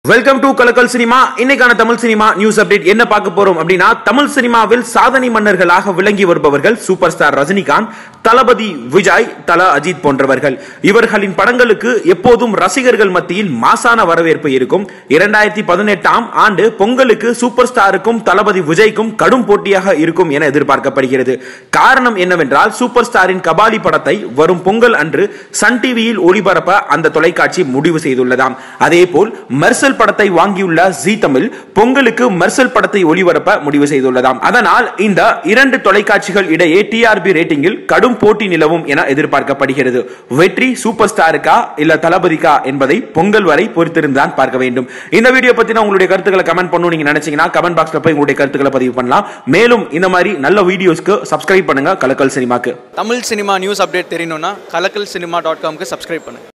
welcome to கலக்கல் cinema இன்னைக்கான Tamil cinema news update என்ன பார்க்க போறோம் அப்படின்னா தமிழ் சினிமாவில் சாதனை மன்னர்களாக விளங்கி வருபவர்கள் சூப்பர் ஸ்டார் ரஜினிகாந்த் தளபதி விஜய் தல அஜித் போன்றவர்கள் இவர்களின் படங்களுக்கு எப்போதும் ரசிகர்கள் மத்தியில் மாசான வரவேற்பு இருக்கும் இரண்டாயிரத்தி பதினெட்டாம் ஆண்டு பொங்கலுக்கு சூப்பர் ஸ்டாருக்கும் தளபதி விஜய்க்கும் கடும் போட்டியாக இருக்கும் என எதிர்பார்க்கப்படுகிறது காரணம் என்னவென்றால் சூப்பர் ஸ்டாரின் கபாலி படத்தை வரும் பொங்கல் அன்று சன் டிவியில் ஒளிபரப்ப அந்த தொலைக்காட்சி முடிவு செய்துள்ளதாம் அதேபோல் மெர்சல் படத்தை வாங்கியுள்ள ஜி தமிழ் பொங்கலுக்கு மெர்சல் படத்தை ஒளிபரப்ப முடிவு செய்துள்ளதாம் அதனால் இந்த இரண்டு தொலைக்காட்சிகள் இடையே டிஆர்பி ரேட்டிங்கில் கடும் போட்டி நிலவும் என எதிர்பார்க்கப்படுகிறது வெற்றி சூப்பர் ஸ்டாருக்கா இல்ல தளபதிக்கா என்பதை பொங்கல் வரை பொறுத்திருந்தான் பார்க்க வேண்டும் இந்த வீடியோ பத்தின உங்களுடைய கருத்துக்களை கமெண்ட் பண்ணணும் நீங்க நினைச்சீங்கன்னா கமெண்ட் பாக்ஸ்ல போய் உங்களுடைய கருத்துக்களை பதிவு பண்ணலாம் மேலும் இந்த மாதிரி நல்ல வீடியோஸ்க்கு சப்ஸ்கிரைப் பண்ணுங்க கலக்கல் சினிமாக்கு தமிழ் சினிமா நியூஸ் அப்டேட் தெரியணும்னா கலக்கல் சினிமா டாட் காம்க்கு சப்ஸ்கிரைப் பண்ணுங்கள்